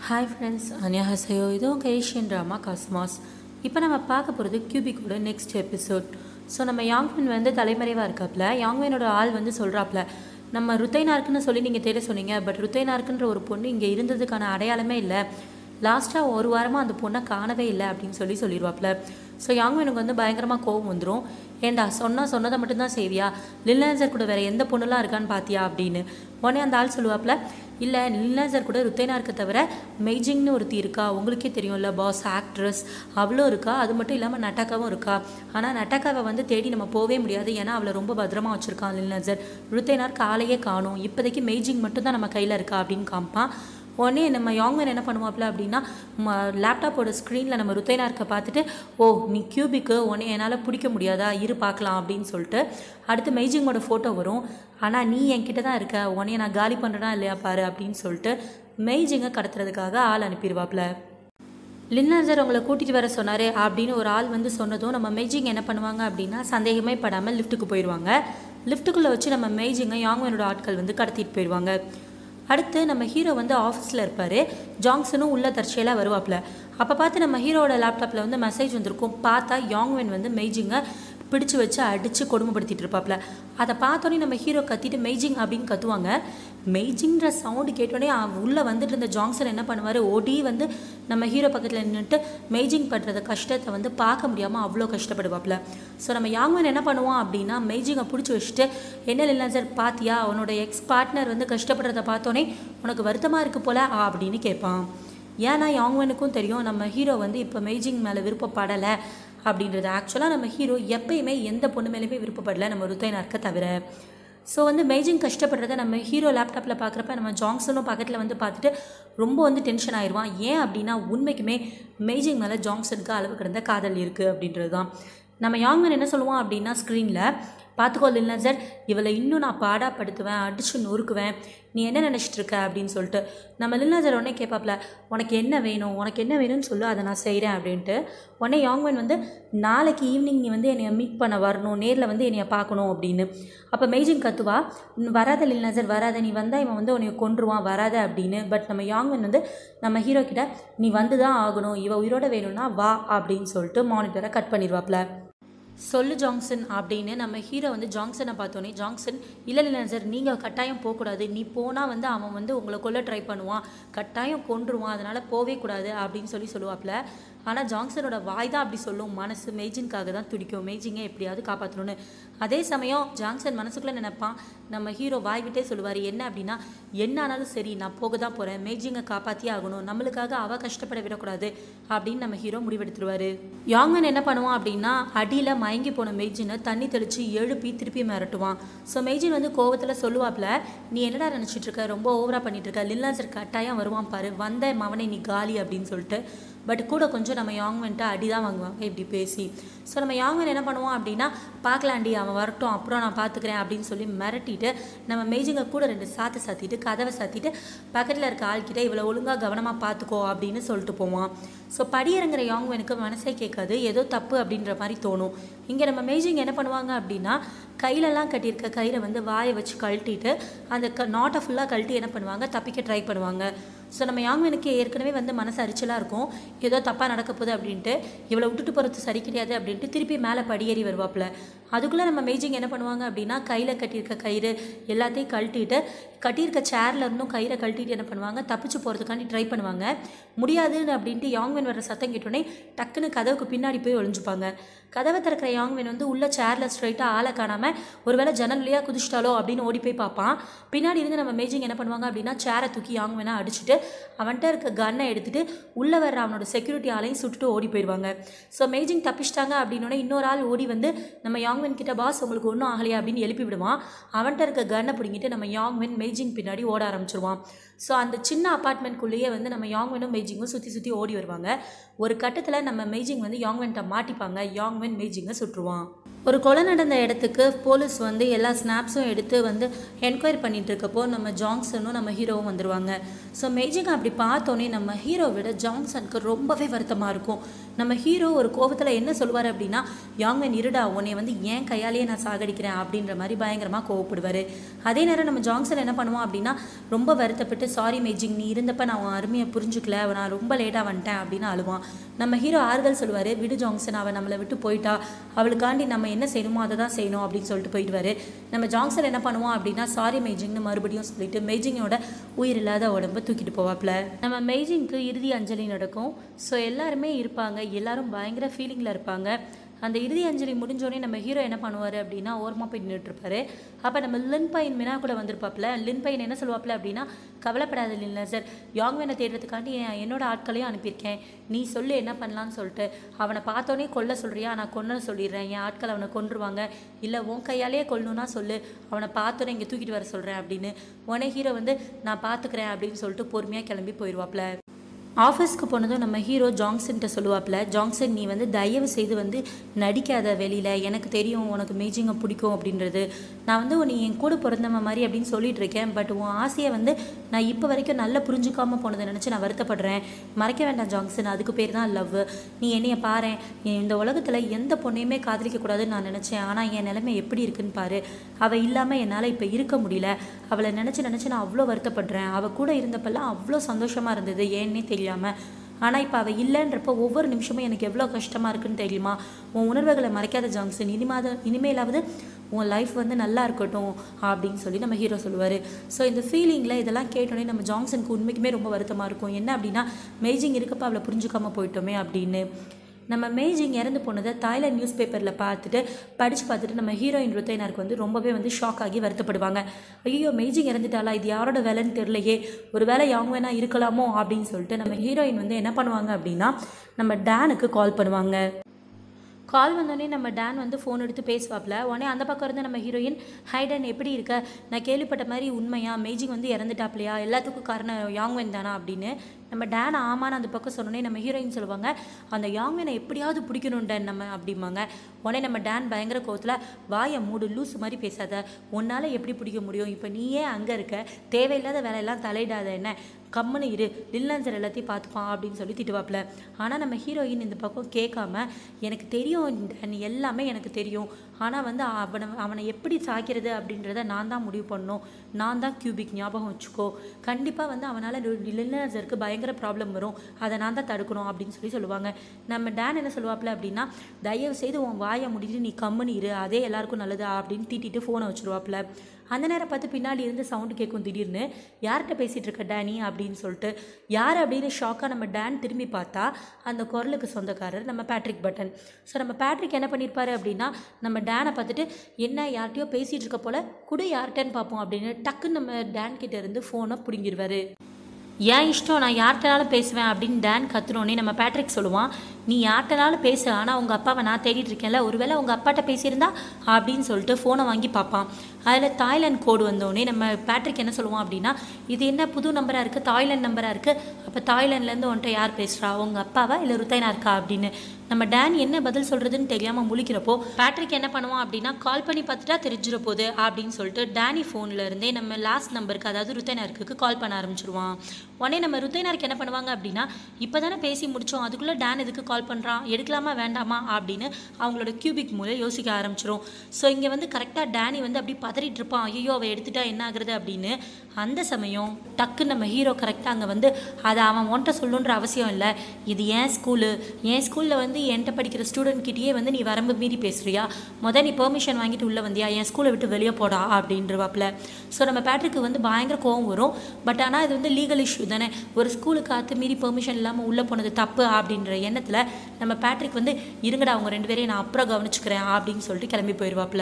hi friends அன்யாஹசயோ இது உங்கள் Asian drama cosmos இப்போ நம்ம பார்க்க போகிறது கியூபிக்கோட நெக்ஸ்ட் எபிசோட் ஸோ நம்ம யாங்வின் வந்து தலைமறைவாக இருக்காப்புல யாங்வினோட ஆள் வந்து சொல்கிறாப்புல நம்ம ருத்தைனார்க்குன்னு சொல்லி நீங்கள் தேட சொன்னீங்க பட் ருத்தைனார்க்குன்ற ஒரு பொண்ணு இங்கே இருந்ததுக்கான அடையாளமே இல்லை லாஸ்ட்டாக ஒரு வாரமாக அந்த பொண்ணை காணவே இல்லை அப்படின்னு சொல்லி சொல்லிடுவாப்புல ஸோ யாங்வினுக்கு வந்து பயங்கரமாக கோவம் வந்துடும் ஏண்டா சொன்னால் சொன்னதை மட்டும்தான் செய்வியா லில்லேசர் கூட வேறு எந்த பொண்ணுலாம் இருக்கான்னு பார்த்தியா அப்படின்னு உடனே அந்த ஆள் சொல்லுவாப்புல இல்லை லில்லேசர் கூட ருத்தேனா இருக்க தவிர மெய்ஜிங்னு ஒருத்தி இருக்கா உங்களுக்கே தெரியும்ல பாஸ் ஆக்ட்ரஸ் அவ்வளோ இருக்கா அது மட்டும் இல்லாமல் நட்டாக்காவும் இருக்கா ஆனால் நட்டாக்காவை வந்து தேடி நம்ம போகவே முடியாது ஏன்னா அவளை ரொம்ப பத்திரமா வச்சுருக்கான் லில்லேசர் ருத்தேனார் காலையே காணும் இப்போதைக்கு மெய்ஜிங் மட்டும் தான் நம்ம கையில் இருக்கா அப்படின்னு காமிப்பான் உடனே நம்ம யாங்மேன் என்ன பண்ணுவாப்ல அப்படின்னா லேப்டாப்போட ஸ்க்ரீனில் நம்ம ருத்தைனார்க்கை பார்த்துட்டு ஓ நீ கியூபிக்கு உடனே என்னால் பிடிக்க முடியாதா இரு பார்க்கலாம் அப்படின்னு சொல்லிட்டு அடுத்து மெய்ஜிங்கோட ஃபோட்டோ வரும் ஆனால் நீ என்கிட்ட தான் இருக்க உடனே நான் காலி பண்ணுறேனா இல்லையா பாரு அப்படின்னு சொல்லிட்டு மெய்ஜிங்கை கடத்துறதுக்காக ஆள் அனுப்பிடுவாப்ல லின்னசர் உங்களை கூட்டிகிட்டு வர சொன்னார் அப்படின்னு ஒரு ஆள் வந்து சொன்னதும் நம்ம மெய்ஜிங் என்ன பண்ணுவாங்க அப்படின்னா சந்தேகமே படாமல் லிஃப்ட்டுக்கு போயிடுவாங்க லிஃப்ட்டுக்குள்ளே வச்சு நம்ம மெய்ஜிங்கை யாங்மேனோட ஆட்கள் வந்து கடத்திட்டு போயிடுவாங்க அடுத்து நம்ம ஹீரோ வந்து ஆஃபீஸில் இருப்பார் ஜாங்சனும் உள்ள தற்செயலாக வருவாப்புல அப்போ பார்த்து நம்ம ஹீரோவோட லேப்டாப்பில் வந்து மெசேஜ் வந்திருக்கும் பார்த்தா யாங்வென் வந்து மெய்ஜிங்கை பிடிச்சு வச்சு அடித்து கொடுமைப்படுத்திட்டு இருப்பாப்புல அதை பார்த்தோன்னே நம்ம ஹீரோ கத்திட்டு மெய்ஜிங் அப்படின்னு கத்துவாங்க மெய்ஜிங்கிற சவுண்டு கேட்டோடனே உள்ளே வந்துட்டு இருந்த ஜாங்சன் என்ன பண்ணுவார் ஓடி வந்து நம்ம ஹீரோ பக்கத்தில் நின்றுட்டு மெய்ஜிங் பண்ணுறத கஷ்டத்தை வந்து பார்க்க முடியாமல் அவ்வளோ கஷ்டப்படுவாப்புல ஸோ நம்ம யாங்வன் என்ன பண்ணுவான் அப்படின்னா மெய்ஜிங்கை பிடிச்சி வச்சுட்டு என்ன இல்லை சார் பாத்தியா அவனோட எக்ஸ் பார்ட்னர் வந்து கஷ்டப்படுறத பார்த்தோன்னே உனக்கு வருத்தமாக இருக்கு போல அப்படின்னு கேட்பான் ஏன்னா யாங்வனுக்கும் தெரியும் நம்ம ஹீரோ வந்து இப்போ மெய்ஜிங் மேலே விருப்பப்படலை அப்படின்றது ஆக்சுவலாக நம்ம ஹீரோ எப்பயுமே எந்த பொண்ணு மேலேயுமே விருப்பப்படலை நம்ம ருத்தைனார்க்க தவிர ஸோ வந்து மெய்ஜிங் கஷ்டப்படுறத நம்ம ஹீரோ லேப்டாப்பில் பார்க்குறப்ப நம்ம ஜாங்சனும் பக்கத்தில் வந்து பார்த்துட்டு ரொம்ப வந்து டென்ஷன் ஆயிடுவான் ஏன் அப்படின்னா உண்மைக்குமே மெய்ஜிங் மேலே ஜாங்சனுக்கு அளவு கிடந்த காதல் இருக்குது அப்படின்றது தான் நம்ம யாங்கன் என்ன சொல்லுவான் அப்படின்னா ஸ்க்ரீனில் பார்த்துக்கோ லில்னசர் இவளை இன்னும் நான் பாடாப்படுத்துவேன் அடிச்சு நொறுக்குவேன் நீ என்ன நினச்சிட்டு இருக்க அப்படின்னு சொல்லிட்டு நம்ம லில்னசர் உடனே கேட்பாப்ல உனக்கு என்ன வேணும் உனக்கு என்ன வேணும்னு சொல்லு அதை நான் செய்கிறேன் அப்படின்ட்டு உடனே யாங்மன் வந்து நாளைக்கு ஈவினிங் நீ வந்து என்னை மீட் பண்ண வரணும் நேரில் வந்து என்னைய பார்க்கணும் அப்படின்னு அப்போ மெய்ஜிங் கத்துவா வராத லில்னசர் வராத நீ வந்தால் இவன் வந்து உன்னை கொன்றுவான் வராத அப்படின்னு பட் நம்ம யாங்மன் வந்து நம்ம ஹீரோ கிட்ட நீ வந்து தான் ஆகணும் இவ உயிரோட வேணும்னா வா அப்படின்னு சொல்லிட்டு மானிட்டரை கட் பண்ணிடுவாப்ல சொல்லு ஜாங்சன் அப்படின்னு நம்ம ஹீரோ வந்து ஜாங்சனை பார்த்தோன்னே ஜாங்சன் இல்லை இல்லை சார் நீங்கள் கட்டாயம் போகக்கூடாது நீ போனால் வந்து அவன் வந்து உங்களை கொல்ல ட்ரை பண்ணுவான் கட்டாயம் கொன்றுவான் அதனால் போவே கூடாது அப்படின்னு சொல்லி சொல்லுவாப்புல ஆனால் ஜாங்சனோட வாய் தான் அப்படி சொல்லும் மனசு மெய்ஜின்காக தான் துடிக்கும் மெய்ஜிங்கை எப்படியாவது காப்பாற்றணும்னு அதே சமயம் ஜாங்சன் மனசுக்குள்ளே நினைப்பான் நம்ம ஹீரோ வாய் விட்டே சொல்லுவார் என்ன அப்படின்னா என்ன ஆனாலும் சரி நான் போக தான் போகிறேன் மெய்ஜிங்கை காப்பாற்றியே ஆகணும் நம்மளுக்காக அவள் கஷ்டப்பட விடக்கூடாது அப்படின்னு நம்ம ஹீரோ முடிவெடுத்துருவார் யாங்கன் என்ன பண்ணுவான் அப்படின்னா அடியில் மயங்கி போன மெய்ஜினை தண்ணி தெளித்து எழுப்பி திருப்பி மிரட்டுவான் ஸோ மெய்ஜின் வந்து கோவத்தில் சொல்லுவாப்ல நீ என்னடா நினச்சிட்டு இருக்க ரொம்ப ஓவராக பண்ணிட்டு இருக்க லில்லாசர் கட்டாயம் வருவான் பாரு வந்த மவனை நீ காலி அப்படின்னு சொல்லிட்டு பட் கூட கொஞ்சம் நம்ம யாங்வன்ட்டு அடி தான் வாங்குவாங்க இப்படி பேசி ஸோ நம்ம யாங்வன் என்ன பண்ணுவோம் அப்படின்னா பார்க்கலாண்டி அவன் வரட்டும் அப்புறம் நான் பார்த்துக்கிறேன் அப்படின்னு சொல்லி மிரட்டிட்டு நம்ம மேஜிங்க கூட ரெண்டு சாத்து சாத்திட்டு கதவை சாத்திட்டு பக்கத்தில் இருக்க ஆள்கிட்ட இவ்வளோ ஒழுங்காக கவனமாக பார்த்துக்கோ அப்படின்னு சொல்லிட்டு போவான் ஸோ படியிறங்குற யாங்வனுக்கு மனசே கேட்காது ஏதோ தப்பு அப்படின்ற மாதிரி தோணும் இங்கே நம்ம மேஜிங் என்ன பண்ணுவாங்க அப்படின்னா கையிலலாம் கட்டியிருக்க கயிறை வந்து வாயை வச்சு கழட்டிட்டு அந்த க நாட்டை ஃபுல்லாக கழட்டி என்ன பண்ணுவாங்க தப்பிக்க ட்ரை பண்ணுவாங்க ஸோ நம்ம யாங்வனுக்கு ஏற்கனவே வந்து மனசு அரிச்சலாக இருக்கும் ஏதோ தப்பாக நடக்க போகுது அப்படின்ட்டு இவளை விட்டுட்டு போகிறது சரி கிடையாது அப்படின்ட்டு திருப்பி மேலே படியேறி வருவாப்புல அதுக்குள்ளே நம்ம மேஜிங் என்ன பண்ணுவாங்க அப்படின்னா கையில் கட்டியிருக்க கயிறு எல்லாத்தையும் கழட்டிட்டு கட்டியிருக்க சேரில் இருந்தும் கயிறை கழட்டிட்டு என்ன பண்ணுவாங்க தப்பிச்சு போகிறதுக்காண்டி ட்ரை பண்ணுவாங்க முடியாதுன்னு அப்படின்ட்டு யாங்வென் வர சத்தம் கேட்டோடனே டக்குன்னு கதவுக்கு பின்னாடி போய் ஒளிஞ்சுப்பாங்க கதவை திறக்கிற யாங்வென் வந்து உள்ள சேரில் ஸ்ட்ரைட்டாக ஆளை காணாமல் ஒருவேளை ஜன்னல் வழியாக குதிச்சிட்டாலோ அப்படின்னு ஓடி போய் பார்ப்பான் பின்னாடி இருந்து நம்ம மேஜிங் என்ன பண்ணுவாங்க அப்படின்னா சேரை தூக்கி யாங்வெனை அடிச்சுட்டு அவன்கிட்ட இருக்க கன்னை எடுத்துட்டு உள்ளே வர்ற அவனோட செக்யூரிட்டி ஆளையும் சுட்டுட்டு ஓடி போயிடுவாங்க ஸோ மேஜிங் தப்பிச்சிட்டாங்க அப்படின்னோடனே இன்னொரு ஆள் ஓடி வந்து நம்ம யாங்வென் கிட்ட பாஸ் உங்களுக்கு ஒன்றும் ஆகலையா அப்படின்னு எழுப்பி விடுவான் அவன்கிட்ட இருக்க கன்னை பிடிங்கிட்டு நம்ம யாங்வென் மெய்ஜிங் பின்னாடி ஓட ஆரம்பிச்சிருவான் ஸோ அந்த சின்ன அப்பார்ட்மெண்ட்குள்ளேயே வந்து நம்ம யாங்வெனும் மெய்ஜிங்கும் சுற்றி சுற்றி ஓடி வருவாங்க ஒரு கட்டத்தில் நம்ம மெய்ஜிங் வந்து யாங்வென்ட்ட மாட்டிப்பாங்க யாங்வென் மெய்ஜிங்கை சுற்றுவான் ஒரு கொலை நடந்த இடத்துக்கு போலீஸ் வந்து எல்லா ஸ்னாப்ஸும் எடுத்து வந்து என்கொயரி பண்ணிட்டு இருக்கப்போ நம்ம ஜாங்சனும் நம்ம ஹீரோவும் வந்துடுவாங்க ஸோ மேஜிங் அப்படி பார்த்தோன்னே நம்ம ஹீரோ விட ஜாங்சனுக்கு ரொம்பவே வருத்தமாக இருக்கும் நம்ம ஹீரோ ஒரு கோபத்தில் என்ன சொல்லுவார் அப்படின்னா யாங்மேன் இருடா உன்னை வந்து ஏன் கையாலேயே நான் சாகடிக்கிறேன் அப்படின்ற மாதிரி பயங்கரமாக கோவப்படுவார் அதே நேரம் நம்ம ஜாங்சன் என்ன பண்ணுவோம் அப்படின்னா ரொம்ப வருத்தப்பட்டு சாரி மேஜிங் நீ இருந்தப்ப நான் அவன் அருமையை புரிஞ்சுக்கல நான் ரொம்ப லேட்டாக வந்துட்டேன் அப்படின்னு அழுவான் நம்ம ஹீரோ ஆறுதல் சொல்லுவார் விடு ஜாங்சன் அவன் நம்மளை விட்டு போயிட்டா அவளுக்காண்டி நம்ம என்ன செய்யணுமோ அதை தான் செய்யணும் அப்படின்னு சொல்லிட்டு போயிடுவார் நம்ம ஜாங்சன் என்ன பண்ணுவான் அப்படின்னா சாரி மேஜிங்னு மறுபடியும் சொல்லிட்டு மேஜிங்கோட உயிர் இல்லாத உடம்பு தூக்கிட்டு போவாப்ல நம்ம மேஜிங்க்கு இறுதி அஞ்சலி நடக்கும் ஸோ எல்லாருமே இருப்பாங்க எல்லாரும் பயங்கர ஃபீலிங்கில் இருப்பாங்க அந்த இறுதி அஞ்சலி முடிஞ்சோடனே நம்ம ஹீரோ என்ன பண்ணுவார் அப்படின்னா ஓரமாக போய் நின்றுட்டுருப்பாரு அப்போ நம்ம லின் பையன் மினா கூட வந்திருப்பாப்ல லின் பையன் என்ன சொல்லுவாப்ல அப்படின்னா கவலைப்படாத லின்ல சார் யாங்வேனை தேடுறதுக்காண்டி என் என்னோட ஆட்களையும் அனுப்பியிருக்கேன் நீ சொல்லு என்ன பண்ணலான்னு சொல்லிட்டு அவனை பார்த்தோன்னே கொல்ல சொல்கிறியா நான் கொன்ன சொல்லிடுறேன் என் ஆட்கள் அவனை கொன்றுவாங்க இல்லை உன் கையாலேயே கொல்லணும்னா சொல்லு அவனை பார்த்தோன்னே இங்கே தூக்கிட்டு வர சொல்கிறேன் அப்படின்னு உடனே ஹீரோ வந்து நான் பார்த்துக்கிறேன் அப்படின்னு சொல்லிட்டு பொறுமையாக கிளம்பி போயிடுவாப்ல ஆஃபீஸ்க்கு போனதும் நம்ம ஹீரோ ஜாங்சன்கிட்ட சொல்லுவாப்ல ஜாங்சன் நீ வந்து தயவு செய்து வந்து நடிக்காத வெளியில் எனக்கு தெரியும் உனக்கு மேஜிங்கை பிடிக்கும் அப்படின்றது நான் வந்து நீ என் கூட பிறந்தவன் மாதிரி அப்படின்னு சொல்லிட்டு இருக்கேன் பட் உன் ஆசையை வந்து நான் இப்போ வரைக்கும் நல்லா புரிஞ்சுக்காம போனதை நினச்சி நான் வருத்தப்படுறேன் மறைக்க வேண்டாம் ஜாங்சன் அதுக்கு பேர் தான் லவ் நீ என்னைய பாரு இந்த உலகத்தில் எந்த பொண்ணையுமே காதலிக்க கூடாதுன்னு நான் நினச்சேன் ஆனால் என் நிலைமை எப்படி இருக்குன்னு பாரு அவள் இல்லாமல் என்னால் இப்போ இருக்க முடியல அவளை நினச்சி நினச்சி நான் அவ்வளோ வருத்தப்படுறேன் அவள் கூட இருந்தப்பெல்லாம் அவ்வளோ சந்தோஷமாக இருந்தது ஏன்னே தெரியாமல் ஆனால் இப்போ அவள் இல்லைன்றப்போ ஒவ்வொரு நிமிஷமும் எனக்கு எவ்வளோ கஷ்டமாக இருக்குன்னு தெரியுமா உன் உணர்வுகளை மறைக்காத ஜாங்சன் இனிமாத இனிமேலாவது உன் லைஃப் வந்து நல்லா இருக்கட்டும் அப்படின்னு சொல்லி நம்ம ஹீரோ சொல்லுவார் ஸோ இந்த ஃபீலிங்கில் இதெல்லாம் கேட்டோன்னே நம்ம ஜாங்சனுக்கு உண்மைக்குமே ரொம்ப வருத்தமாக இருக்கும் என்ன அப்படின்னா மேஜிங் இருக்கப்போ அவளை புரிஞ்சுக்காம போயிட்டோமே அப்படின்னு நம்ம மேஜிங் இறந்து போனதை தாய்லாந்து நியூஸ் பேப்பரில் பார்த்துட்டு படித்து பார்த்துட்டு நம்ம ஹீரோயின் ருத்தைனாருக்கு வந்து ரொம்பவே வந்து ஷாக் ஆகி வருத்தப்படுவாங்க ஐயோ மேஜிங் இறந்துட்டாளா இது யாரோட வேலைன்னு தெரிலையே ஒரு வேலை யாங்க வேணா இருக்கலாமோ அப்படின்னு சொல்லிட்டு நம்ம ஹீரோயின் வந்து என்ன பண்ணுவாங்க அப்படின்னா நம்ம டேனுக்கு கால் பண்ணுவாங்க கால் வந்தோடனே நம்ம டேன் வந்து ஃபோன் எடுத்து பேசுவாப்ல உடனே அந்த பக்கம் இருந்து நம்ம ஹீரோயின் ஹைடன் எப்படி இருக்க நான் கேள்விப்பட்ட மாதிரி உண்மையா மேஜிங் வந்து இறந்துட்டாப்லையா எல்லாத்துக்கும் காரணம் யாங்வென் தானா அப்படின்னு நம்ம டேன் ஆமான்னு அந்த பக்கம் சொன்னோடனே நம்ம ஹீரோயின் சொல்லுவாங்க அந்த யாங்வெனை எப்படியாவது பிடிக்கணும் டேன் நம்ம அப்படிம்பாங்க உடனே நம்ம டேன் பயங்கர கோவத்தில் வாயை மூடு லூஸ் மாதிரி பேசாத உன்னால் எப்படி பிடிக்க முடியும் இப்போ நீயே அங்கே இருக்க தேவையில்லாத வேலையெல்லாம் தலையிடாத என்ன கம்முன்னு இரு லில்லாஞ்சர் எல்லாத்தையும் பார்த்துப்பான் அப்படின்னு சொல்லி திட்டுவாப்ல ஆனால் நம்ம ஹீரோயின் இந்த பக்கம் கேட்காம எனக்கு தெரியும் டேன் எல்லாமே எனக்கு தெரியும் ஆனால் வந்து அவனை அவனை எப்படி சாய்க்கிறது அப்படின்றத நான் தான் முடிவு பண்ணணும் நான் தான் கியூபிக் ஞாபகம் வச்சுக்கோ கண்டிப்பாக வந்து அவனால் லில்லர்ஸருக்கு பயங்கர ப்ராப்ளம் வரும் அதை நான் தான் தடுக்கணும் அப்படின்னு சொல்லி சொல்லுவாங்க நம்ம டேன் என்ன சொல்லுவாப்ல அப்படின்னா தயவு செய்து உன் வாயை முடிட்டு நீ கம்முன்னு இரு அதே எல்லாருக்கும் நல்லது அப்படின்னு தீட்டிட்டு ஃபோனை வச்சுருவாப்ல அந்த நேரம் பார்த்து பின்னாடி இருந்து சவுண்டு கேட்கும் திடீர்னு யார்கிட்ட பேசிகிட்டு இருக்க டேனி அப்படின்னு சொல்லிட்டு யார் அப்படின்னு ஷாக்காக நம்ம டேன் திரும்பி பார்த்தா அந்த குரலுக்கு சொந்தக்காரர் நம்ம பேட்ரிக் பட்டன் ஸோ நம்ம பேட்ரிக் என்ன பண்ணியிருப்பாரு அப்படின்னா நம்ம டேனை பார்த்துட்டு என்ன யார்கிட்டயோ பேசிகிட்டு இருக்க போல குடு யார்கிட்டன்னு பார்ப்போம் அப்படின்னு டக்குன்னு நம்ம டேன் கிட்ட இருந்து ஃபோனை பிடுங்கிடுவாரு ஏன் இஷ்டம் நான் யார்கிட்டனாலும் பேசுவேன் அப்படின்னு டேன் கத்துனோடனே நம்ம பேட்ரிக் சொல்லுவான் நீ யார்கிட்டனாலும் பேசு ஆனால் உங்கள் அப்பாவை நான் தேடிட்டு இருக்கேன்ல ஒருவேளை உங்கள் அப்பாட்ட பேசியிருந்தா அப்படின்னு சொல்லிட்டு ஃபோனை வாங்கி பார்ப்பான் அதில் தாய்லாந்து கோடு வந்தோடனே நம்ம பேட்ரிக் என்ன சொல்லுவான் அப்படின்னா இது என்ன புது நம்பராக இருக்குது தாய்லாந்து நம்பராக இருக்குது அப்போ தாய்லாண்ட்லேருந்து உன்ட்ட யார் பேசுகிறா உங்கள் அப்பாவா இல்லை ருத்தைனா இருக்கா அப்படின்னு நம்ம டேன் என்ன பதில் சொல்கிறதுன்னு தெரியாமல் முழிக்கிறப்போ பேட்ரிக் என்ன பண்ணுவான் அப்படின்னா கால் பண்ணி பார்த்துட்டா தெரிஞ்சிட போகுது அப்படின்னு சொல்லிட்டு டேனி ஃபோனில் இருந்தே நம்ம லாஸ்ட் நம்பருக்கு அதாவது ருத்தைனாருக்கு கால் பண்ண ஆரம்பிச்சிருவான் உடனே நம்ம ருத்தைனாருக்கு என்ன பண்ணுவாங்க அப்படின்னா இப்போ தானே பேசி முடித்தோம் அதுக்குள்ளே டேன் எதுக்கு கால் பண்ணுறான் எடுக்கலாமா வேண்டாமா அப்படின்னு அவங்களோட கியூபிக் மூலம் யோசிக்க ஆரம்பிச்சிரும் ஸோ இங்கே வந்து கரெக்டாக டேனி வந்து அப்படி பதறிட்டு இருப்பான் ஐயோ அவள் எடுத்துட்டா என்ன ஆகுறது அப்படின்னு அந்த சமயம் டக்கு நம்ம ஹீரோ கரெக்டாக அங்கே வந்து அதை அவன் ஒன்ட்ட சொல்லணுன்ற அவசியம் இல்லை இது ஏன் ஸ்கூலு என் ஸ்கூலில் வந்து என்கிட்ட படிக்கிற ஸ்டூடெண்ட் கிட்டேயே வந்து நீ வரம்பு மீறி பேசுறியா முத நீ பெர்மிஷன் வாங்கிட்டு உள்ளே வந்தியா என் ஸ்கூலை விட்டு வெளியே போடா அப்படின்றவாப்பில் ஸோ நம்ம பேட்ரிக்கு வந்து பயங்கர கோவம் வரும் பட் ஆனால் இது வந்து லீகல் இஷ்யூ தானே ஒரு ஸ்கூலுக்கு அத்து மீறி பெர்மிஷன் இல்லாமல் உள்ளே போனது தப்பு அப்படின்ற எண்ணத்தில் நம்ம பேட்ரிக் வந்து இருங்கடா அவங்க ரெண்டு பேரையும் நான் அப்புறம் கவனிச்சுக்கிறேன் அப்படின்னு சொல்லிட்டு கிளம்பி போயிடுவாப்புல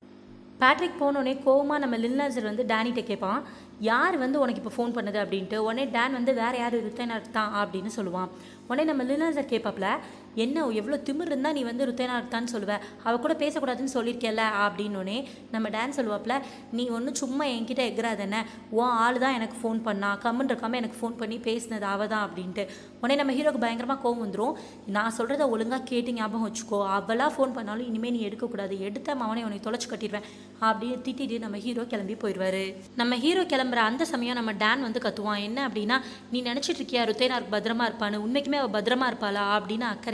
பேட்ரிக் போனோடனே கோவமாக நம்ம லில்னாசர் வந்து டேனிட்ட கேட்பான் யார் வந்து உனக்கு இப்போ ஃபோன் பண்ணுது அப்படின்ட்டு உடனே டேன் வந்து வேறு யார் ருத்தேனார் தான் அப்படின்னு சொல்லுவான் உடனே நம்ம லில்னாசர் கேட்பாப்ல என்ன எவ்வளோ திமிர் இருந்தால் நீ வந்து ருத்தேனார் தான் சொல்லுவ அவ கூட பேசக்கூடாதுன்னு சொல்லியிருக்கேல்ல அப்படின்னோடனே நம்ம டேன் சொல்லுவாப்ல நீ ஒன்றும் சும்மா என்கிட்ட எக்கிறாதென்ன உன் ஆள் தான் எனக்கு ஃபோன் பண்ணா கம்முன்னு இருக்காம எனக்கு ஃபோன் பண்ணி பேசினது அவ தான் அப்படின்ட்டு உடனே நம்ம ஹீரோக்கு பயங்கரமாக கோவம் வந்துடும் நான் சொல்கிறத ஒழுங்காக கேட்டு ஞாபகம் வச்சுக்கோ அவளாக ஃபோன் பண்ணாலும் இனிமேல் நீ எடுக்கக்கூடாது எடுத்த அவனை உனக்கு தொலைச்சு கட்டிடுவேன் அப்படின்னு திட்டிட்டு நம்ம ஹீரோ கிளம்பி போயிடுவாரு நம்ம ஹீரோ கிளம்புற அந்த சமயம் நம்ம டேன் வந்து கத்துவான் என்ன அப்படின்னா நீ நினச்சிட்டு இருக்கியா ருத்தேனாருக்கு பத்திரமா இருப்பான்னு உண்மைக்குமே அவள் பத்திரமா இருப்பாளா அப்படின்னு அக்கறையில்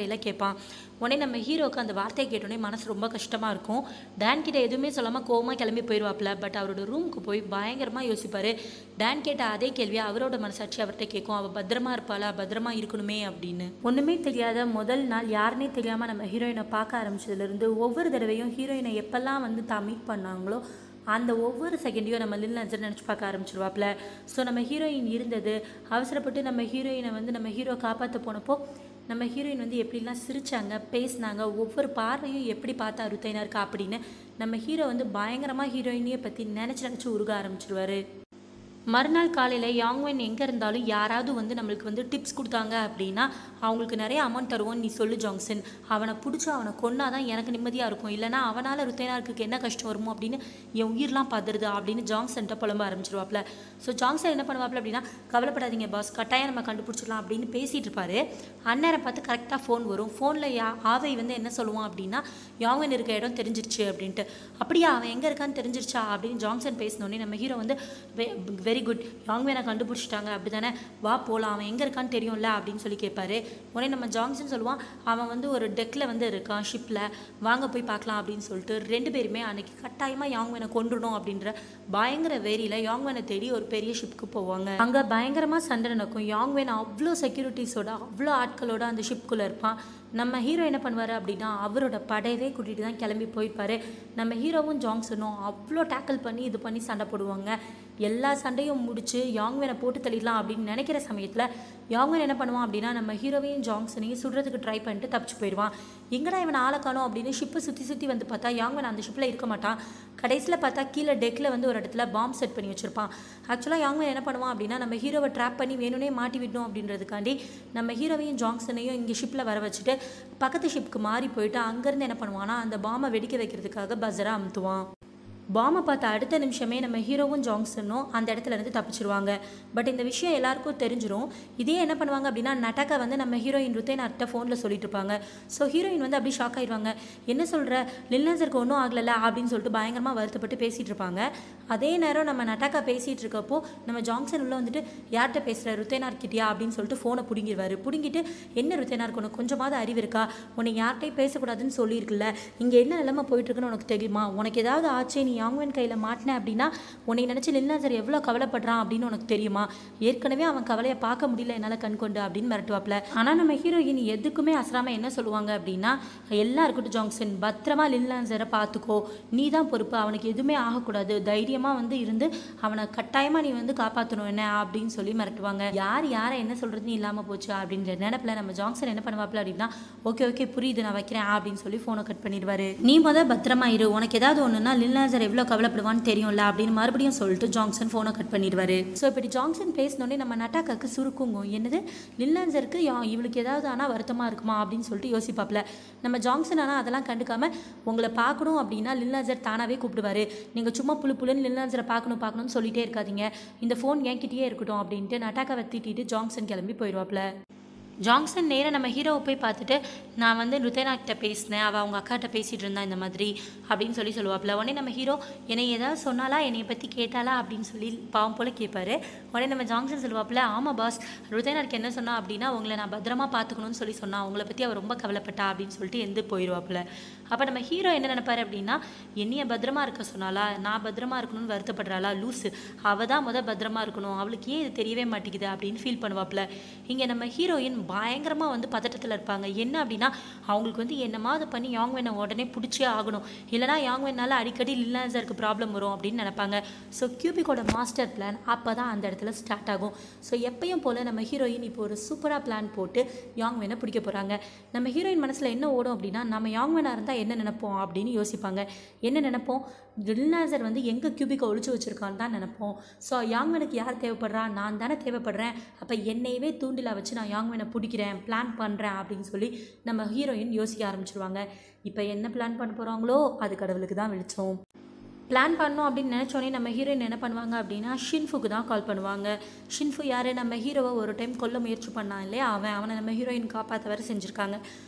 கையில் கேட்பான் உடனே நம்ம ஹீரோக்கு அந்த வார்த்தையை கேட்டோடனே மனசு ரொம்ப கஷ்டமாக இருக்கும் டேன் கிட்ட எதுவுமே சொல்லாமல் கோவமாக கிளம்பி போயிடுவாப்ல பட் அவரோட ரூமுக்கு போய் பயங்கரமாக யோசிப்பார் டேன் கேட்ட அதே கேள்வியை அவரோட மனசாட்சி அவர்கிட்ட கேட்கும் அவள் பத்திரமா இருப்பாளா பத்திரமா இருக்கணுமே அப்படின்னு ஒன்றுமே தெரியாத முதல் நாள் யாருனே தெரியாமல் நம்ம ஹீரோயினை பார்க்க ஆரம்பிச்சதுலேருந்து ஒவ்வொரு தடவையும் ஹீரோயினை எப்பெல்லாம் வந்து தான் மீட் பண்ணாங்களோ அந்த ஒவ்வொரு செகண்டையும் நம்ம லில் நஜர் நினச்சி பார்க்க ஆரம்பிச்சிருவாப்ல ஸோ நம்ம ஹீரோயின் இருந்தது அவசரப்பட்டு நம்ம ஹீரோயினை வந்து நம்ம ஹீரோ காப்பாற்ற போனப்போ நம்ம ஹீரோயின் வந்து எப்படிலாம் சிரிச்சாங்க பேசினாங்க ஒவ்வொரு பார்வையும் எப்படி பார்த்தா ருத்தைனா இருக்கா அப்படின்னு நம்ம ஹீரோ வந்து பயங்கரமாக ஹீரோயினையே பற்றி நினச்சி நினச்சி உருக ஆரம்பிச்சிருவாரு மறுநாள் காலையில் யாங்வென் எங்கே இருந்தாலும் யாராவது வந்து நம்மளுக்கு வந்து டிப்ஸ் கொடுத்தாங்க அப்படின்னா அவங்களுக்கு நிறைய அமௌண்ட் தருவோம் நீ சொல்லு ஜாங்சன் அவனை பிடிச்சி அவனை கொன்னா தான் எனக்கு நிம்மதியாக இருக்கும் இல்லைனா அவனால் ருத்தேனாருக்கு என்ன கஷ்டம் வருமோ அப்படின்னு என் உயிர்லாம் பதறுது அப்படின்னு ஜாங்சன்ட்ட புலம்ப ஆரம்பிச்சிருவாப்ல ஸோ ஜாங்சன் என்ன பண்ணுவாப்ல அப்படின்னா கவலைப்படாதீங்க பாஸ் கட்டாயம் நம்ம கண்டுபிடிச்சிடலாம் அப்படின்னு பேசிகிட்டு இருப்பாரு அந்நேரம் பார்த்து கரெக்டாக ஃபோன் வரும் ஃபோனில் யா ஆவை வந்து என்ன சொல்லுவான் அப்படின்னா யாங்வென் இருக்க இடம் தெரிஞ்சிருச்சு அப்படின்ட்டு அப்படியா அவன் எங்கே இருக்கான்னு தெரிஞ்சிருச்சா அப்படின்னு ஜாங்சன் பேசினோடனே நம்ம ஹீரோ வந்து வெரி குட் யாங்வேனை கண்டுபிடிச்சிட்டாங்க அப்படி தானே வா போகலாம் அவன் எங்கே இருக்கான்னு தெரியும்ல அப்படின்னு சொல்லி கேட்பாரு உடனே நம்ம ஜாங்சன் சொல்லுவான் அவன் வந்து ஒரு டெக்கில் வந்து இருக்கான் ஷிப்பில் வாங்க போய் பார்க்கலாம் அப்படின்னு சொல்லிட்டு ரெண்டு பேருமே அன்னைக்கு கட்டாயமாக யாங்வேனை கொண்டுடணும் அப்படின்ற பயங்கர வேரியில் யாங்வேனை தேடி ஒரு பெரிய ஷிப்புக்கு போவாங்க அங்கே பயங்கரமாக சண்டை நடக்கும் யாங்வேன் அவ்வளோ செக்யூரிட்டிஸோட அவ்வளோ ஆட்களோட அந்த ஷிப்குள்ளே இருப்பான் நம்ம ஹீரோ என்ன பண்ணுவார் அப்படின்னா அவரோட படையவே கூட்டிகிட்டு தான் கிளம்பி போயிருப்பாரு நம்ம ஹீரோவும் ஜாங்சனும் அவ்வளோ டேக்கிள் பண்ணி இது பண்ணி சண்டை போடுவாங்க எல்லா சண்டையும் முடிச்சு யாங்வேனை போட்டு தள்ளிடலாம் அப்படின்னு நினைக்கிற சமயத்தில் யாங்வன் என்ன பண்ணுவான் அப்படின்னா நம்ம ஹீரோவையும் ஜாங்சனையும் சுடுறதுக்கு ட்ரை பண்ணிட்டு தப்பிச்சு போயிடுவான் எங்கடா இவன் ஆளை காணோம் அப்படின்னு ஷிப்பை சுற்றி சுற்றி வந்து பார்த்தா யாங்வன் அந்த ஷிப்பில் இருக்க மாட்டான் கடைசியில் பார்த்தா கீழே டெக்கில் வந்து ஒரு இடத்துல பாம்பு செட் பண்ணி வச்சிருப்பான் ஆக்சுவலாக யாங்வன் என்ன பண்ணுவான் அப்படின்னா நம்ம ஹீரோவை ட்ராப் பண்ணி வேணும்னே மாட்டி விடணும் அப்படின்றதுக்காண்டி நம்ம ஹீரோவையும் ஜாங்சனையும் இங்கே ஷிப்பில் வர வச்சுட்டு பக்கத்து ஷிப்புக்கு மாறி போயிட்டு அங்கேருந்து என்ன பண்ணுவான்னா அந்த பாம்பை வெடிக்க வைக்கிறதுக்காக பஸ்ஸரை அமுத்துவான் பாமை பார்த்த அடுத்த நிமிஷமே நம்ம ஹீரோவும் ஜாங்சனும் அந்த இடத்துல இருந்து தப்பிச்சிருவாங்க பட் இந்த விஷயம் எல்லாருக்கும் தெரிஞ்சிரும் இதே என்ன பண்ணுவாங்க அப்படின்னா நட்டக்கா வந்து நம்ம ஹீரோயின் ருத்தேனார்கிட்ட ஃபோனில் சொல்லிட்டு இருப்பாங்க ஸோ ஹீரோயின் வந்து அப்படியே ஷாக் ஆயிடுவாங்க என்ன சொல்கிற லில்னசருக்கு ஒன்றும் ஆகலைல்ல அப்படின்னு சொல்லிட்டு பயங்கரமாக வருத்தப்பட்டு பேசிகிட்டு இருப்பாங்க அதே நேரம் நம்ம நட்டாக்கா பேசிகிட்டு இருக்கப்போ நம்ம ஜாங்சன் உள்ள வந்துட்டு யார்கிட்ட பேசுகிற ருத்தேனார்கிட்டயா அப்படின்னு சொல்லிட்டு ஃபோனை பிடுங்கிடுவார் பிடுங்கிட்டு என்ன ருத்தேனாருக்கு உனக்கு கொஞ்சமாவது அறிவு இருக்கா உன்னை யார்கிட்டையும் பேசக்கூடாதுன்னு சொல்லியிருக்குல்ல இங்கே என்ன நிலைமை போயிட்டுருக்குன்னு உனக்கு தெரியுமா உனக்கு ஏதாவது ஆச்சே நீ யாங்வன் கையில் மாட்டின அப்படின்னா உன்னை நினச்சி லில்நாசர் எவ்வளோ கவலைப்படுறான் அப்படின்னு உனக்கு தெரியுமா ஏற்கனவே அவன் கவலையை பார்க்க முடியல என்னால் கண் கொண்டு அப்படின்னு மிரட்டுவாப்ல ஆனால் நம்ம ஹீரோயின் எதுக்குமே அசராமல் என்ன சொல்லுவாங்க அப்படின்னா எல்லாம் இருக்கட்டும் ஜாங்சன் பத்திரமா லில்நாசரை பார்த்துக்கோ நீ தான் பொறுப்பு அவனுக்கு எதுவுமே ஆகக்கூடாது தைரியமாக வந்து இருந்து அவனை கட்டாயமாக நீ வந்து காப்பாற்றணும் என்ன அப்படின்னு சொல்லி மிரட்டுவாங்க யார் யாரை என்ன சொல்கிறதுன்னு இல்லாமல் போச்சு அப்படின்ற நினப்பில் நம்ம ஜாங்சன் என்ன பண்ணுவாப்ல அப்படின்னா ஓகே ஓகே புரியுது நான் வைக்கிறேன் அப்படின்னு சொல்லி ஃபோனை கட் பண்ணிடுவாரு நீ முத பத்திரமா இரு உனக்கு ஏதாவது ஒன்றுனா லில்நாசர் எவ்வளோ கவலைப்படுவான்னு தெரியும்ல அப்படின்னு மறுபடியும் சொல்லிட்டு ஜாங்சன் ஃபோனை கட் பண்ணிடுவாரு ஸோ இப்படி ஜாங்சன் பேசினோடனே நம்ம நட்டாக்காக்கு சுருக்குங்கும் என்னது லில்நாசருக்கு யா இவளுக்கு ஏதாவது ஆனால் வருத்தமாக இருக்குமா அப்படின்னு சொல்லிட்டு யோசிப்பாப்ல நம்ம ஜாங்சன் ஆனால் அதெல்லாம் கண்டுக்காம உங்களை பார்க்கணும் அப்படின்னா லில்நாசர் தானாகவே கூப்பிடுவாரு நீங்கள் சும்மா புழு புழுன்னு லில்நாசரை பார்க்கணும் பார்க்கணும்னு சொல்லிட்டே இருக்காதீங்க இந்த ஃபோன் என்கிட்டயே இருக்கட்டும் அப்படின்ட்டு நட்டாக்காவை திட்டிட்டு ஜாங்சன் கிளம்பி போயிடுவாப்ல ஜாங்சன் நேராக நம்ம ஹீரோவை போய் பார்த்துட்டு நான் வந்து ருத்தேனா கிட்ட பேசினேன் அவள் அவங்க அக்காட்ட பேசிகிட்டு இருந்தா இந்த மாதிரி அப்படின்னு சொல்லி சொல்லுவாப்புல உடனே நம்ம ஹீரோ என்னை ஏதாவது சொன்னாலா என்னை பற்றி கேட்டாலா அப்படின்னு சொல்லி பாவம் போல் கேட்பாரு உடனே நம்ம ஜாங்சன் சொல்லுவாப்புல ஆமாம் பாஸ் ருத்தேனாருக்கு என்ன சொன்னா அப்படின்னா உங்களை நான் பத்திரமா பார்த்துக்கணும்னு சொல்லி சொன்னா உங்களை பற்றி அவள் ரொம்ப கவலைப்பட்டா அப்படின்னு சொல்லிட்டு எந்த போயிடுவாப்புல அப்போ நம்ம ஹீரோ என்ன நினைப்பாரு அப்படின்னா என்னைய பத்திரமா இருக்க சொன்னாலா நான் பத்திரமா இருக்கணும்னு வருத்தப்படுறாளா லூஸு அவள் தான் முத பத்திரமா இருக்கணும் அவளுக்கு ஏன் இது தெரியவே மாட்டேங்குது அப்படின்னு ஃபீல் பண்ணுவாப்புல இங்கே நம்ம ஹீரோயின் பயங்கரமாக வந்து பதட்டத்தில் இருப்பாங்க என்ன அப்படின்னா அவங்களுக்கு வந்து என்னமாவது பண்ணி யாங்வெனை உடனே பிடிச்சே ஆகணும் இல்லைனா யாங்வெனால் அடிக்கடி லில்லாசருக்கு ப்ராப்ளம் வரும் அப்படின்னு நினைப்பாங்க ஸோ கியூபிக்கோட மாஸ்டர் பிளான் அப்போ தான் அந்த இடத்துல ஸ்டார்ட் ஆகும் ஸோ எப்பயும் போல் நம்ம ஹீரோயின் இப்போ ஒரு சூப்பராக பிளான் போட்டு யாங்வெனை பிடிக்க போகிறாங்க நம்ம ஹீரோயின் மனசில் என்ன ஓடும் அப்படின்னா நம்ம யாங்வெனாக இருந்தால் என்ன நினைப்போம் அப்படின்னு யோசிப்பாங்க என்ன நினைப்போம் லில்நாசர் வந்து எங்கே கியூபிக்கை ஒழிச்சு வச்சுருக்கான்னு தான் நினைப்போம் ஸோ யாங்வெனுக்கு யார் தேவைப்படுறா நான் தானே தேவைப்படுறேன் அப்போ என்னையவே தூண்டில வச்சு நான் யாங்வெனை பிடிக்கிறேன் பிளான் பண்ணுறேன் அப்படின்னு சொல்லி நம்ம ஹீரோயின் யோசிக்க ஆரம்பிச்சிருவாங்க இப்போ என்ன பிளான் பண்ண போகிறாங்களோ அது கடவுளுக்கு தான் வெளிச்சம் பிளான் பண்ணோம் அப்படின்னு நினச்சோடனே நம்ம ஹீரோயின் என்ன பண்ணுவாங்க அப்படின்னா ஷின்ஃபுக்கு தான் கால் பண்ணுவாங்க ஷின்ஃபு யார் நம்ம ஹீரோவை ஒரு டைம் கொல்ல முயற்சி பண்ணான் இல்லையா அவன் அவனை நம்ம ஹீரோயின் காப்பாற்ற வர செஞ்சுருக்காங்க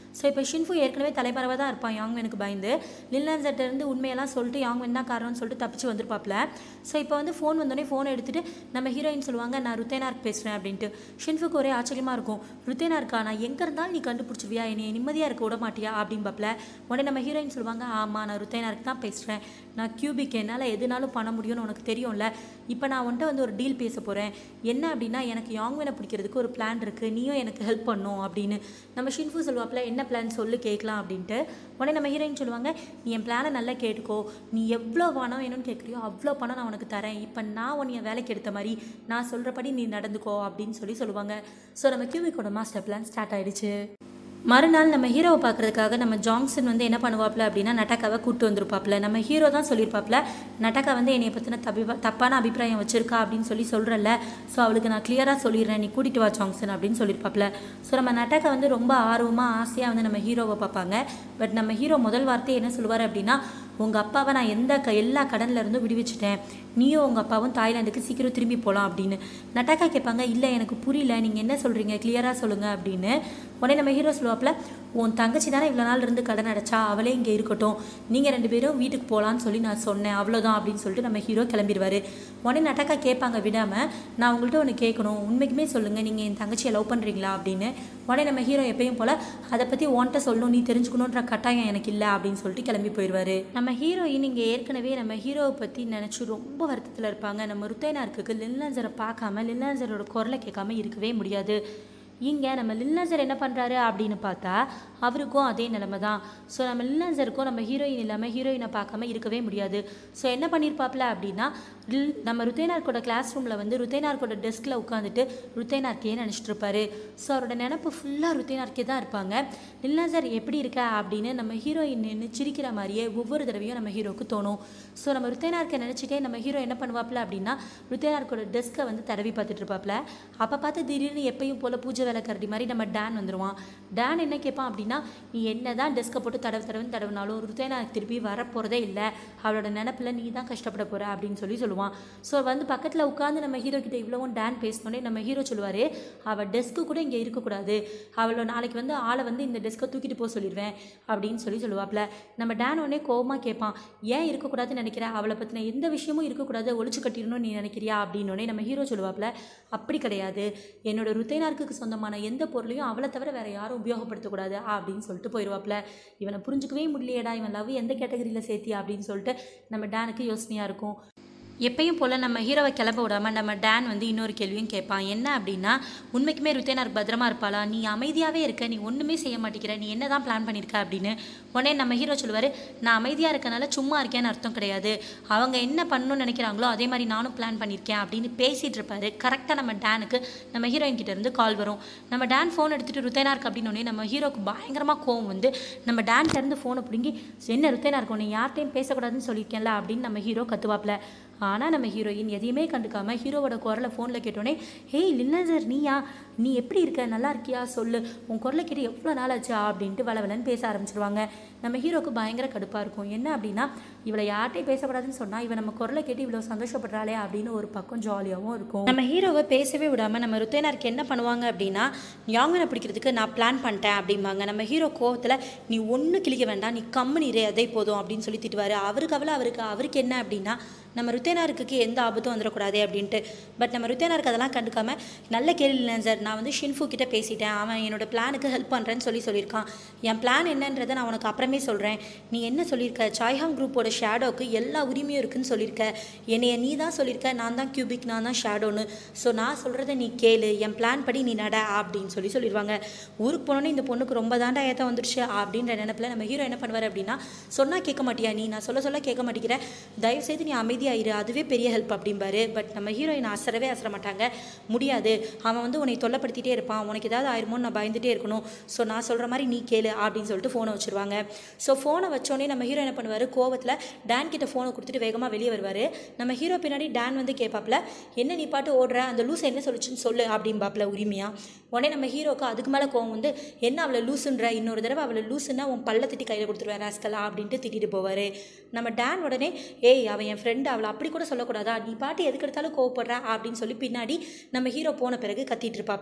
ஸோ இப்போ ஷின்ஃபு ஏற்கனவே தலைமறைவாக தான் இருப்பான் யாங்வெனுக்கு பயந்து லில்லான்சர்ட்ட இருந்து உண்மையெல்லாம் சொல்லிட்டு யாங்வென் தான் காரணம்னு சொல்லிட்டு தப்பிச்சு வந்திருப்பாப்ல ஸோ இப்போ வந்து ஃபோன் வந்தோடனே ஃபோனை எடுத்துட்டு நம்ம ஹீரோயின் சொல்லுவாங்க நான் ருத்தேனார்க்கு பேசுகிறேன் அப்படின்ட்டு ஷின்ஃபுக்கு ஒரே ஆச்சரியமாக இருக்கும் ருத்தேனார்க்கா நான் எங்கே இருந்தாலும் நீ கண்டுபிடிச்சிருவியா என்னை நிம்மதியாக இருக்க விட மாட்டியா அப்படிம்பாப்ல உடனே நம்ம ஹீரோயின் சொல்லுவாங்க ஆமாம் நான் ருத்தேனாருக்கு தான் பேசுகிறேன் நான் கியூபிக் என்னால் எதுனாலும் பண்ண முடியும்னு உனக்கு தெரியும்ல இப்போ நான் உன்ட்ட வந்து ஒரு டீல் பேச போகிறேன் என்ன அப்படின்னா எனக்கு யாங்வெனை பிடிக்கிறதுக்கு ஒரு பிளான் இருக்குது நீயும் எனக்கு ஹெல்ப் பண்ணும் அப்படின்னு நம்ம ஷின்ஃபு சொல்லுவாப்ல என்ன பிளான் சொல்லு கேட்கலாம் அப்படின்ட்டு உடனே நம்ம ஹீரோயின் சொல்லுவாங்க நீ என் பிளானை நல்லா கேட்டுக்கோ நீ எவ்வளோ பணம் வேணும்னு கேட்குறியோ அவ்வளோ பணம் நான் உனக்கு தரேன் இப்போ நான் உன்னை வேலைக்கு எடுத்த மாதிரி நான் சொல்கிறபடி நீ நடந்துக்கோ அப்படின்னு சொல்லி சொல்லுவாங்க ஸோ நம்ம கியூபிக்கோட மாஸ்டர் பிளான் ஸ்டார்ட் ஆயிடுச்சு மறுநாள் நம்ம ஹீரோவை பார்க்கறதுக்காக நம்ம ஜாங்சன் வந்து என்ன பண்ணுவாப்ல அப்படின்னா நட்டக்காவை கூப்பிட்டு வந்திருப்பாப்ல நம்ம ஹீரோ தான் சொல்லியிருப்பாப்ல நட்டக்கா வந்து என்னை பற்றின தப்பி தப்பான அபிப்பிராயம் வச்சிருக்கா அப்படின்னு சொல்லி சொல்கிறல்ல ஸோ அவளுக்கு நான் கிளியராக சொல்லிடுறேன் நீ கூட்டிட்டு வா ஜாங்சன் அப்படின்னு சொல்லியிருப்பாப்ல ஸோ நம்ம நட்டக்கா வந்து ரொம்ப ஆர்வமாக ஆசையாக வந்து நம்ம ஹீரோவை பார்ப்பாங்க பட் நம்ம ஹீரோ முதல் வார்த்தை என்ன சொல்லுவார் அப்படின்னா உங்கள் அப்பாவை நான் எந்த க எல்லா கடன்ல இருந்தும் விடுவிச்சிட்டேன் நீயும் உங்கள் அப்பாவும் தாய்லாந்துக்கு சீக்கிரம் திரும்பி போகலாம் அப்படின்னு நட்டாக்கா கேட்பாங்க இல்லை எனக்கு புரியல நீங்கள் என்ன சொல்கிறீங்க கிளியராக சொல்லுங்கள் அப்படின்னு உடனே நம்ம ஹீரோ சொல்லுவாப்புல உன் தங்கச்சி தானே இவ்வளோ நாள் இருந்து கடன் அடைச்சா அவளே இங்கே இருக்கட்டும் நீங்கள் ரெண்டு பேரும் வீட்டுக்கு போகலான்னு சொல்லி நான் சொன்னேன் அவ்வளோதான் அப்படின்னு சொல்லிட்டு நம்ம ஹீரோ கிளம்பிடுவார் உடனே நட்டாக்கா கேட்பாங்க விடாமல் நான் உங்கள்கிட்ட ஒன்று கேட்கணும் உண்மைக்குமே சொல்லுங்கள் நீங்கள் என் தங்கச்சியை லவ் பண்ணுறீங்களா அப்படின்னு உடனே நம்ம ஹீரோ எப்பயும் போல் அதை பற்றி உன்கிட்ட சொல்லணும் நீ தெரிஞ்சுக்கணுன்ற கட்டாயம் எனக்கு இல்லை அப்படின்னு சொல்லிட்டு கிளம்பி போயிடுவார் நம்ம ஹீரோயின் இங்கே ஏற்கனவே நம்ம ஹீரோவை பற்றி நினச்சி ரொம்ப வருத்தத்தில் இருப்பாங்க நம்ம ருத்தைனாருக்கு லில்லாஞ்சரை பார்க்காம லில்லாஞ்சரோட குரலை கேட்காம இருக்கவே முடியாது இங்கே நம்ம லில்லாஞ்சர் என்ன பண்ணுறாரு அப்படின்னு பார்த்தா அவருக்கும் அதே நிலைமை தான் ஸோ நம்ம லில்லாஞ்சருக்கும் நம்ம ஹீரோயின் இல்லாமல் ஹீரோயினை பார்க்காம இருக்கவே முடியாது ஸோ என்ன பண்ணியிருப்பாப்ல அப்படின்னா லில் நம்ம ருத்தேனார்க்கோட கிளாஸ் ரூமில் வந்து ருத்தேனார்க்கோட டெஸ்கில் உட்காந்துட்டு ருத்தேனார்க்கே நினச்சிட்டு இருப்பாரு ஸோ அவரோட நினப்பு ஃபுல்லாக ருத்தேனார்க்கே தான் இருப்பாங்க லில்லாஞ்சர் எப்படி இருக்க அப்படின்னு நம்ம ஹீரோயின் நின்று சிரிக்கிற மாதிரியே ஒவ்வொரு தடவையும் நம்ம ஹீரோக்கு தோணும் ஸோ நம்ம ருத்தேனார்க்கை நினச்சிட்டே நம்ம ஹீரோ என்ன பண்ணுவாப்ல அப்படின்னா ருத்தேனார்க்கோட டெஸ்க்கை வந்து தடவி பார்த்துட்டு இருப்பாப்ல அப்போ பார்த்து திடீர்னு எப்பயும் போல் பூஜை வேலை கரடி மாதிரி நம்ம டேன் வந்துடுவான் டேன் என்ன கேட்பான் அப்படின்னா நீ என்ன தான் டெஸ்க்கை போட்டு தடவு தடவுன்னு தடவினாலும் ருத்தேனாருக்கு திருப்பி வரப்போகிறதே இல்லை அவளோட நினப்பில் நீ தான் கஷ்டப்பட போகிற அப்படின்னு சொல்லி சொல்லுவான் ஸோ வந்து பக்கத்தில் உட்காந்து நம்ம ஹீரோ கிட்ட இவ்வளவும் டேன் பேசினோடனே நம்ம ஹீரோ சொல்லுவார் அவள் டெஸ்க்கு கூட இங்கே இருக்கக்கூடாது அவளை நாளைக்கு வந்து ஆளை வந்து இந்த டெஸ்க்கை தூக்கிட்டு போக சொல்லிடுவேன் அப்படின்னு சொல்லி சொல்லுவாப்ல நம்ம டேன் உடனே கோவமாக கேட்பான் ஏன் இருக்கக்கூடாதுன்னு நினைக்கிற அவளை பற்றின எந்த விஷயமும் இருக்கக்கூடாது ஒழிச்சு கட்டிடணும்னு நீ நினைக்கிறியா அப்படின்னோடனே நம்ம ஹீரோ சொல்லுவாப்ல அப்படி கிடையாது என்னோட ருத்தைனார்க்கு சொந்தமான எந்த பொருளையும் அவளை தவிர வேற யாரும் உபயோகப்படுத்தக்கூடாது அப்படின்னு சொல்லிட்டு போயிடுவாப்ல இவனை புரிஞ்சுக்கவே முடியலையேடா இவன் லவ் எந்த கேட்டகரியில் சேர்த்தியா அப்படின்னு சொல்லிட்டு நம்ம டேனுக்கு யோசனையாக இருக்கும் எப்பயும் போல் நம்ம ஹீரோவை கிளம்ப விடாமல் நம்ம டேன் வந்து இன்னொரு கேள்வியும் கேட்பான் என்ன அப்படின்னா உண்மைக்குமே ருத்தேனார் பத்திரமா இருப்பாளா நீ அமைதியாகவே இருக்க நீ ஒன்றுமே செய்ய மாட்டேங்கிற நீ என்ன தான் பிளான் பண்ணியிருக்க அப்படின்னு உடனே நம்ம ஹீரோ சொல்லுவார் நான் அமைதியாக இருக்கனால சும்மா இருக்கேன்னு அர்த்தம் கிடையாது அவங்க என்ன பண்ணணும்னு நினைக்கிறாங்களோ அதே மாதிரி நானும் பிளான் பண்ணியிருக்கேன் அப்படின்னு பேசிகிட்டு இருப்பாரு கரெக்டாக நம்ம டேனுக்கு நம்ம ஹீரோயின் கிட்ட இருந்து கால் வரும் நம்ம டேன் ஃபோன் எடுத்துகிட்டு ருத்தேனார்க்கு அப்படின்னு உடனே நம்ம ஹீரோக்கு பயங்கரமாக கோவம் வந்து நம்ம டேன்ட்ட இருந்து ஃபோனை பிடுங்கி என்ன ருத்தேனார்க்கு நீ யார்ட்டையும் பேசக்கூடாதுன்னு சொல்லியிருக்கேன்ல அப்படின்னு நம்ம ஹீரோ கத்துவாப்ல ஆனால் நம்ம ஹீரோயின் எதையுமே கண்டுக்காம ஹீரோவோட குரலை ஃபோனில் கேட்டோன்னே ஹேய் லின்னசர் நீயா நீ எப்படி இருக்க நல்லா இருக்கியா சொல்லு உன் குரலை கேட்டு எவ்வளோ நாள் ஆச்சு அப்படின்ட்டு வளவலன்னு பேச ஆரம்பிச்சிருவாங்க நம்ம ஹீரோக்கு பயங்கர கடுப்பாக இருக்கும் என்ன அப்படின்னா இவளை யார்ட்டையும் பேசக்கூடாதுன்னு சொன்னால் இவன் நம்ம குரலை கேட்டு இவ்வளோ சந்தோஷப்படுறாளே அப்படின்னு ஒரு பக்கம் ஜாலியாகவும் இருக்கும் நம்ம ஹீரோவை பேசவே விடாமல் நம்ம ருத்தேனாருக்கு என்ன பண்ணுவாங்க அப்படின்னா யாங்கனை பிடிக்கிறதுக்கு நான் பிளான் பண்ணிட்டேன் அப்படிம்பாங்க நம்ம ஹீரோ கோவத்தில் நீ ஒன்றும் கிளிக்க வேண்டாம் நீ கம்மு இரு அதே போதும் அப்படின்னு சொல்லி திட்டுவார் அவருக்கு அவளை அவருக்கு அவருக்கு என்ன அப்படின்னா நம்ம ருத்தேனாருக்கு எந்த ஆபத்தும் வந்துடக்கூடாதே அப்படின்ட்டு பட் நம்ம ருத்தேனாருக்கு அதெல்லாம் கண்டுக்காம நல்ல கேள்வி இல்லை சார் நான் வந்து ஷின்ஃபு கிட்ட பேசிட்டேன் அவன் என்னோட பிளானுக்கு ஹெல்ப் பண்ணுறேன்னு சொல்லி சொல்லியிருக்கான் என் பிளான் என்னன்றதை நான் உனக்கு அப்புறமே சொல்கிறேன் நீ என்ன சொல்லியிருக்க சாய்ஹாங் குரூப்போட ஷேடோக்கு எல்லா உரிமையும் இருக்குன்னு சொல்லியிருக்க என்னைய நீ தான் சொல்லியிருக்க நான் தான் கியூபிக் நான் தான் ஷேடோன்னு ஸோ நான் சொல்கிறத நீ கேளு என் பிளான் படி நீ நட அப்படின்னு சொல்லி சொல்லிடுவாங்க ஊருக்கு போனோன்னே இந்த பொண்ணுக்கு ரொம்ப தாண்டா ஏற்ற வந்துடுச்சு அப்படின்ற நினப்பில் நம்ம ஹீரோ என்ன பண்ணுவார் அப்படின்னா சொன்னால் கேட்க மாட்டியா நீ நான் சொல்ல சொல்ல கேட்க மாட்டேங்கிற தயவுசெய்து நீ அமைதியாயிரு அதுவே பெரிய ஹெல்ப் அப்படிம்பாரு பட் நம்ம ஹீரோயின் அசரவே அசர மாட்டாங்க முடியாது அவன் வந்து உன்னை தொல்லைப்படுத்திட்டே இருப்பான் உனக்கு ஏதாவது ஆயிருமோன்னு நான் பயந்துட்டே இருக்கணும் ஸோ நான் சொல்கிற மாதிரி நீ கேளு அப்படின்னு சொல்லிட்டு ஃபோனை வச்சுருவாங்க ஸோ ஃபோனை வச்சோடனே நம்ம ஹீரோ என்ன பண்ணுவார் கோவத்தில் டேன் கிட்ட ஃபோனை கொடுத்துட்டு வேகமாக வெளியே வருவார் நம்ம ஹீரோ பின்னாடி டேன் வந்து கேட்பாப்ல என்ன நீ பாட்டு ஓடுற அந்த லூஸ் என்ன சொல்லுச்சுன்னு சொல்லு அப்படிம்பாப்ல உரிமையாக உடனே நம்ம ஹீரோக்கு அதுக்கு மேலே கோவம் வந்து என்ன அவளை லூசுன்ற இன்னொரு தடவை அவளை லூசுன்னா உன் பல்ல திட்டி கையில் கொடுத்துருவேன் ராஸ்கலா அப்படின்ட்டு திட்டிட்டு போவார் நம்ம டேன் உடனே ஏய் அவன் என் ஃப்ரெண்டு அவளை அப்படி கூட சொல்லக்கூடாதா நீ பாட்டு எதுக்கு எடுத்தாலும் கோவப்படுற அப்படின்னு சொல்லி பின்னாடி நம்ம ஹீரோ போன பிறகு கத்திட்டு இருப்பாப்ல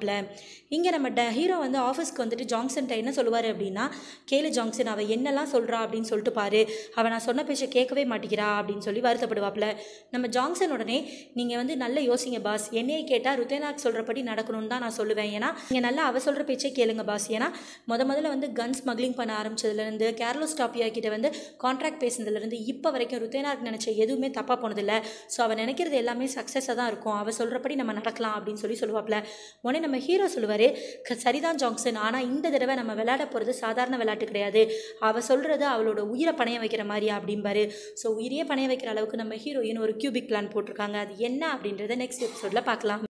சொல்லுவாப்ல இங்கே நம்ம ட ஹீரோ வந்து ஆஃபீஸ்க்கு வந்துட்டு ஜாங்சன்ட்ட என்ன சொல்லுவார் அப்படின்னா கேளு ஜாங்சன் அவள் என்னெல்லாம் சொல்கிறா அப்படின்னு சொல்லிட்டு பாரு அவள் நான் சொன்ன பேச்சை கேட்கவே மாட்டேங்கிறா அப்படின்னு சொல்லி வருத்தப்படுவாப்ல நம்ம ஜாங்சன் உடனே நீங்கள் வந்து நல்ல யோசிங்க பாஸ் என்னையை கேட்டால் ருத்தேனாக் சொல்கிறபடி நடக்கணும்னு தான் நான் சொல்லுவேன் ஏன்னா நீங்கள் நல்லா அவ சொல்கிற பேச்சே கேளுங்க பாஸ் ஏன்னா முத முதல்ல வந்து கன் ஸ்மக்லிங் பண்ண ஆரம்பிச்சதுலேருந்து கேர்லோஸ் டாப்பியா கிட்ட வந்து கான்ட்ராக்ட் பேசுனதுலேருந்து இப்போ வரைக்கும் ருத்தேனாக் நினச்ச எதுவுமே தப்பாக போனதில்லை ஸோ அவள் நினைக்கிறது எல்லாமே சக்ஸஸாக தான் இருக்கும் அவள் சொல்கிறபடி நம்ம நடக்கலாம் அப்படின்னு சொல்லி சொல்லுவாப்ல உடனே நம்ம ஹீரோ சொல்லுவார் சரிதான் ஜாங்சன் ஆனால் இந்த தடவை நம்ம விளையாட போகிறது சாதாரண விளையாட்டு கிடையாது அவள் சொல்கிறது அவளோட உயிரை பணைய வைக்கிற மாதிரி அப்படிம்பாரு ஸோ உயிரையே பணைய வைக்கிற அளவுக்கு நம்ம ஹீரோயின் ஒரு கியூபிக் பிளான் போட்டிருக்காங்க அது என்ன அப்படின்றத நெக்ஸ்ட் எபிசோடில் பார்க்கலாம்